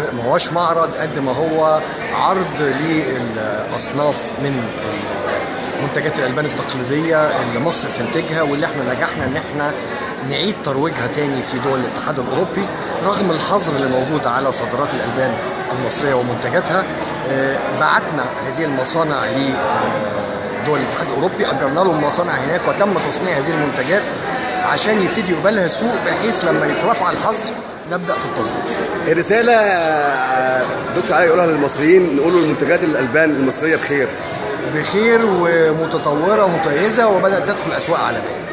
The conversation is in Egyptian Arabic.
ما هوش معرض قد ما هو عرض للاصناف من منتجات الالبان التقليديه اللي مصر بتنتجها واللي احنا نجحنا ان احنا نعيد ترويجها تاني في دول الاتحاد الاوروبي رغم الحظر اللي موجود على صادرات الالبان المصريه ومنتجاتها آه، بعتنا هذه المصانع لدول الاتحاد الاوروبي اجرنا لهم مصانع هناك وتم تصنيع هذه المنتجات عشان يبتدي يقبل لها السوق بحيث لما يترفع الحظر نبدا في التصدير الرساله آه، دكتور علي يقولها للمصريين نقول المنتجات الالبان المصريه بخير بخير ومتطوره ومتميزه وبدات تدخل اسواق عالميه